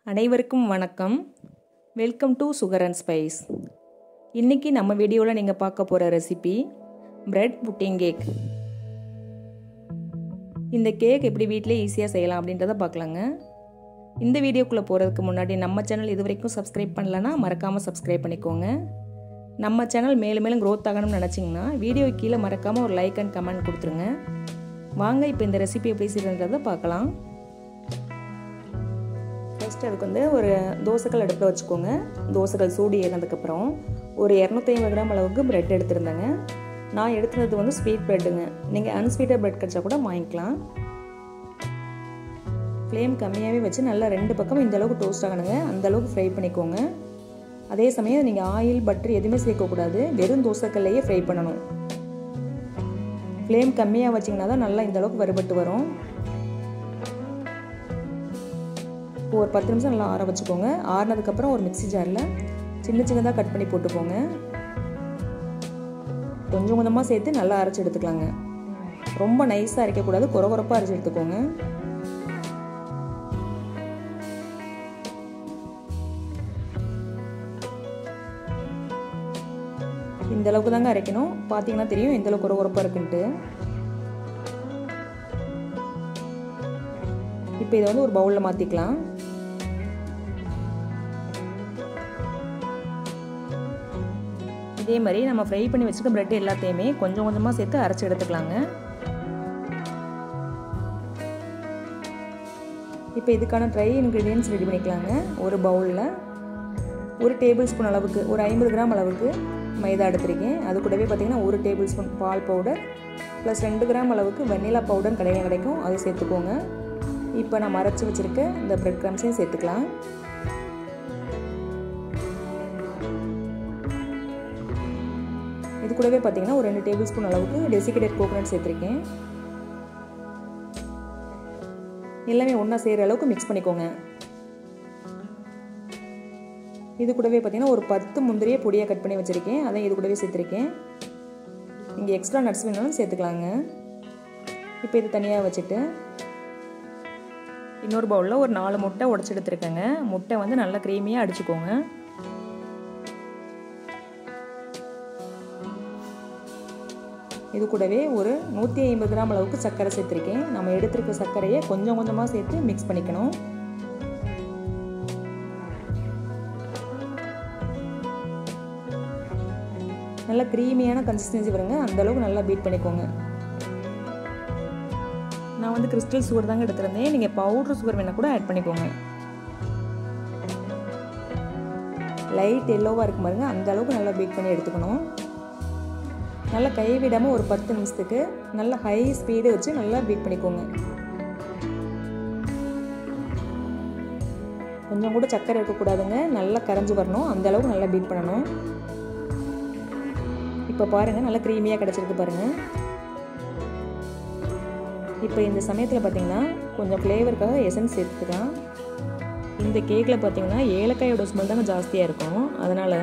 அனைவருக்கும் வணக்கம் welcome to sugar and spice இன்றைக்கி நம்ம வீடியோவில் நீங்கள் பார்க்க போகிற ரெசிபி பிரெட் புட்டிங் கேக் இந்த கேக் எப்படி வீட்டிலே ஈஸியாக செய்யலாம் அப்படின்றத பார்க்கலாங்க இந்த வீடியோக்குள்ளே போகிறதுக்கு முன்னாடி நம்ம சேனல் இது வரைக்கும் சப்ஸ்கிரைப் பண்ணலன்னா மறக்காமல் சப்ஸ்கிரைப் பண்ணிக்கோங்க நம்ம சேனல் மேலும் மேலும் க்ரோத் ஆகணும்னு நினச்சிங்கன்னா வீடியோ கீழே மறக்காமல் ஒரு லைக் அண்ட் கமெண்ட் கொடுத்துருங்க வாங்க இப்போ இந்த ரெசிபி எப்படி செய்யறதை பார்க்கலாம் ஃபஸ்ட் அதுக்கு வந்து ஒரு தோசைக்கல் அடுப்பில் வச்சுக்கோங்க தோசைக்கல் சூடு ஏறினதுக்கப்புறம் ஒரு இரநூத்தி ஐம்பது கிராம் அளவுக்கு ப்ரெட் எடுத்துருந்தேங்க நான் எடுத்துனது வந்து ஸ்வீட் ப்ரெட்டுங்க நீங்கள் அன்ஸ்வீட்டாக ப்ரெட் கிடச்சா கூட வாங்கிக்கலாம் ஃப்ளேம் கம்மியாகவே வச்சு நல்லா ரெண்டு பக்கம் இந்த அளவுக்கு டோஸ்ட் ஆகணுங்க அந்த அளவுக்கு ஃப்ரை பண்ணிக்கோங்க அதே சமயம் நீங்கள் ஆயில் பட்டர் எதுவுமே சேர்க்கக்கூடாது வெறும் தோசைக்கல்லையே ஃப்ரை பண்ணணும் ஃப்ளேம் கம்மியாக வச்சிங்கன்னா தான் நல்லா இந்த அளவுக்கு வறுபட்டு வரும் இப்போ ஒரு பத்து நிமிஷம் நல்லா ஆற வச்சுக்கோங்க ஆறினதுக்கப்புறம் ஒரு மிக்சி ஜாரில் சின்ன சின்னதாக கட் பண்ணி போட்டுக்கோங்க கொஞ்சம் கொஞ்சமாக சேர்த்து நல்லா அரைச்சி எடுத்துக்கலாங்க ரொம்ப நைஸாக அரைக்கக்கூடாது குறை குறப்பாக அரைச்சி எடுத்துக்கோங்க இந்த அளவுக்கு தாங்க அரைக்கணும் பார்த்தீங்கன்னா தெரியும் எந்த அளவுக்கு குறை குறப்பாக இருக்குன்ட்டு இப்போ இதை வந்து ஒரு பவுலில் மாற்றிக்கலாம் இதே மாதிரி நம்ம ஃப்ரை பண்ணி வச்சுக்க ப்ரெட் எல்லாத்தையுமே கொஞ்சம் கொஞ்சமாக சேர்த்து அரைச்சி எடுத்துக்கலாங்க இப்போ இதுக்கான ட்ரை இன்க்ரீடியன்ஸ் ரெடி பண்ணிக்கலாங்க ஒரு பவுலில் ஒரு டேபிள் ஸ்பூன் அளவுக்கு ஒரு ஐம்பது கிராம் அளவுக்கு மைதா எடுத்திருக்கேன் அது கூடவே பார்த்திங்கன்னா ஒரு டேபிள் ஸ்பூன் பால் பவுடர் ப்ளஸ் ரெண்டு கிராம் அளவுக்கு வெண்ணிலா பவுடர் கடையில் கிடைக்கும் அதை சேர்த்துக்கோங்க இப்போ நான் மறைச்சி வச்சுருக்க இந்த ப்ரெட் க்ரம்ஸையும் சேர்த்துக்கலாம் இது கூடவே பார்த்தீங்கன்னா ஒரு ரெண்டு டேபிள் ஸ்பூன் அளவுக்கு டெசிகேட்டட் கோகோனட் சேர்த்துருக்கேன் எல்லாமே ஒன்றா செய்கிற அளவுக்கு மிக்ஸ் பண்ணிக்கோங்க இது கூடவே பார்த்தீங்கன்னா ஒரு பத்து முந்திரியை பொடியாக கட் பண்ணி வச்சுருக்கேன் அதை இது கூடவே சேர்த்துருக்கேன் இங்கே எக்ஸ்ட்ரா நட்ஸ் வேணாலும் சேர்த்துக்கலாங்க இப்போ இது தனியாக வச்சுட்டு இன்னொரு பவுலில் ஒரு நாலு முட்டை உடச்சி எடுத்துருக்கேங்க முட்டை வந்து நல்லா க்ரீமியாக அடிச்சுக்கோங்க இது கூடவே ஒரு நூற்றி ஐம்பது கிராம் அளவுக்கு சர்க்கரை சேர்த்துருக்கேன் நம்ம எடுத்துருக்க சர்க்கரையை கொஞ்சம் கொஞ்சமாக சேர்த்து மிக்ஸ் பண்ணிக்கணும் நல்லா க்ரீமியான கன்சிஸ்டன்சி வருங்க அந்தளவுக்கு நல்லா பீட் பண்ணிக்கோங்க நான் வந்து கிறிஸ்டல் சுகர் தாங்க எடுத்திருந்தேன் நீங்கள் பவுட்ரு சுகர் வேணால் கூட ஆட் பண்ணிக்கோங்க லைட் எல்லோவாக இருக்கும் பாருங்க அந்த அளவுக்கு நல்லா பீட் பண்ணி எடுத்துக்கணும் நல்லா கை விடாமல் ஒரு பத்து நிமிஷத்துக்கு நல்லா ஹை ஸ்பீடு வச்சு நல்லா பீட் பண்ணிக்கோங்க கொஞ்சம் கூட சக்கரை இருக்கக்கூடாதுங்க நல்லா கரைஞ்சி வரணும் அந்த அளவுக்கு நல்லா பீட் பண்ணணும் இப்போ பாருங்கள் நல்லா க்ரீமியாக கிடச்சிருக்கு பாருங்கள் இப்போ இந்த சமயத்தில் பார்த்தீங்கன்னா கொஞ்சம் ஃப்ளேவருக்காக எசன்ஸ் சேர்த்துக்கலாம் இந்த கேக்கில் பார்த்தீங்கன்னா ஏலக்காயோட ஸ்மெல் தாங்க ஜாஸ்தியாக இருக்கும் அதனால்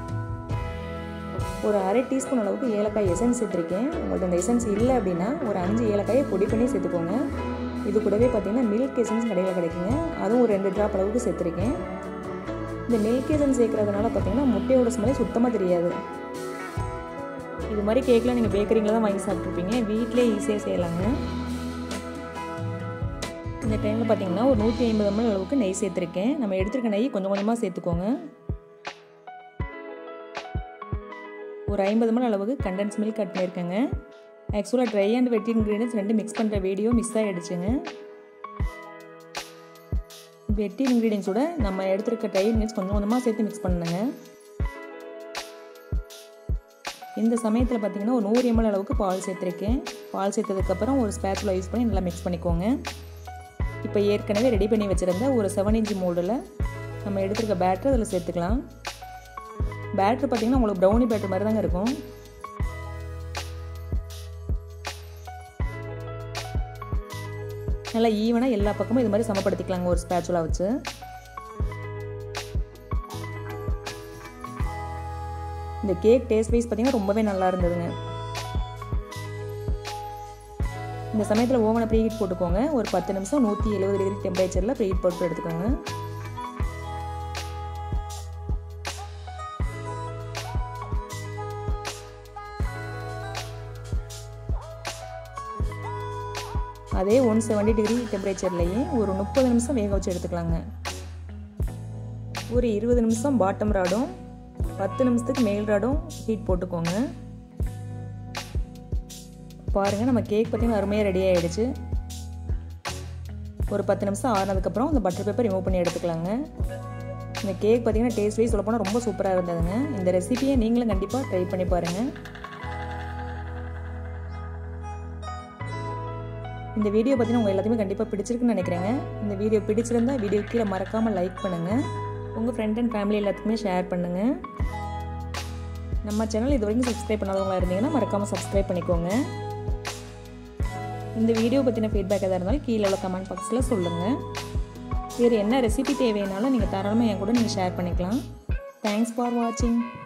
ஒரு அரை டீஸ்பூன் அளவுக்கு ஏலக்காய் எசன்ஸ் சேர்த்துருக்கேன் உங்கள்கிட்ட அந்த எசன்ஸ் இல்லை அப்படின்னா ஒரு அஞ்சு ஏலக்காயை பொடி பண்ணி சேர்த்துக்கோங்க இது கூடவே பார்த்தீங்கன்னா மில்க் எசன்ஸ் கடையில் கிடைக்குங்க அதுவும் ஒரு ரெண்டு ட்ராப் அளவுக்கு சேர்த்துருக்கேன் இந்த மில்க் எசன்ஸ் சேர்க்குறதுனால பார்த்தீங்கன்னா முட்டையோட ஸ்மெல் சுத்தமாக தெரியாது இது மாதிரி கேக்கெலாம் நீங்கள் பேக்கரிங்கில் தான் வாங்கி சாப்பிட்ருப்பீங்க வீட்டிலே ஈஸியாக செய்யலாங்க இந்த டைமில் பார்த்தீங்கன்னா ஒரு நூற்றி ஐம்பது எம்எல் அளவுக்கு நெய் சேர்த்துருக்கேன் நம்ம எடுத்துருக்க நெய் கொஞ்சம் கொஞ்சமாக சேர்த்துக்கோங்க ஒரு ஐம்பது மணி அளவுக்கு கண்டென்ஸ் மில்க் கட் பண்ணியிருக்கேங்க ஆக்சுவலாக ட்ரை அண்ட் வெட்டி இன்க்ரீடியன்ஸ் ரெண்டு மிக்ஸ் பண்ணுற வீடியோ மிஸ் ஆகிடுச்சுங்க வெட்டி இன்க்ரீடியன்ஸோட நம்ம எடுத்துருக்க ட்ரை இன்க்ரீடியன்ஸ் கொஞ்சம் கொஞ்சமாக சேர்த்து மிக்ஸ் பண்ணுங்க இந்த சமயத்தில் பார்த்தீங்கன்னா ஒரு நூறு எம்எல் அளவுக்கு பால் சேர்த்துருக்கேன் பால் சேர்த்ததுக்கப்புறம் ஒரு ஸ்பேச்சில் யூஸ் பண்ணி நல்லா மிக்ஸ் பண்ணிக்கோங்க இப்போ ஏற்கனவே ரெடி பண்ணி வச்சுருந்த ஒரு செவன் இன்ச் மோல்டில் நம்ம எடுத்துருக்க பேட்டர் அதில் சேர்த்துக்கலாம் பேட்ரு பார்த்திங்கன்னா உங்களுக்கு ப்ரௌனி பேட்டர் மாதிரி தாங்க இருக்கும் நல்லா ஈவனாக எல்லா பக்கமும் இது மாதிரி சமப்படுத்திக்கலாங்க ஒரு ஸ்பேச்சுலா வச்சு இந்த கேக் டேஸ்ட் வைஸ் பார்த்திங்கன்னா ரொம்பவே நல்லா இருந்ததுங்க இந்த சமயத்தில் ஓவனை ப்ரீஹீட் போட்டுக்கோங்க ஒரு பத்து நிமிஷம் நூற்றி எழுபது டிகிரி டெம்பரேச்சரில் ப்ரீஹீட் போட்டு எடுத்துக்கோங்க அதே ஒன் செவன்ட்டி டிகிரி டெம்பரேச்சர்லேயே ஒரு முப்பது நிமிஷம் வேக வச்சு எடுத்துக்கலாங்க ஒரு இருபது நிமிஷம் பாட்டம் ராடும் பத்து நிமிஷத்துக்கு மேல் ராடும் ஹீட் போட்டுக்கோங்க பாருங்கள் நம்ம கேக் பார்த்திங்கன்னா அருமையாக ரெடி ஆகிடுச்சு ஒரு பத்து நிமிஷம் ஆறினதுக்கப்புறம் இந்த பட்டர் பேப்பர் ரிமூவ் பண்ணி எடுத்துக்கலாங்க இந்த கேக் பார்த்திங்கன்னா டேஸ்ட் வைஸ் சொல்லப்போனால் ரொம்ப சூப்பராக இருந்ததுங்க இந்த ரெசிபியை நீங்களும் கண்டிப்பாக ட்ரை பண்ணி பாருங்கள் இந்த வீடியோ பார்த்தீங்கன்னா உங்கள் எல்லாத்தையுமே கண்டிப்பாக பிடிச்சிருக்குன்னு நினைக்கிறேங்க இந்த வீடியோ பிடிச்சிருந்தா வீடியோ கீழே மறக்காமல் லைக் பண்ணுங்கள் உங்கள் ஃப்ரெண்ட் அண்ட் ஃபேமிலி எல்லாத்துக்குமே ஷேர் பண்ணுங்கள் நம்ம சேனல் இது வரைக்கும் சப்ஸ்கிரைப் பண்ணாதவங்களா இருந்தீங்கன்னா மறக்காமல் சப்ஸ்கிரைப் பண்ணிக்கோங்க இந்த வீடியோ பற்றின ஃபீட்பேக் எதாக இருந்தாலும் கீழே உள்ள கமெண்ட் பாக்ஸில் சொல்லுங்கள் வேறு என்ன ரெசிபி தேவைனாலும் நீங்கள் தாராளமாக என் கூட நீங்கள் ஷேர் பண்ணிக்கலாம் தேங்க்ஸ் ஃபார் வாட்சிங்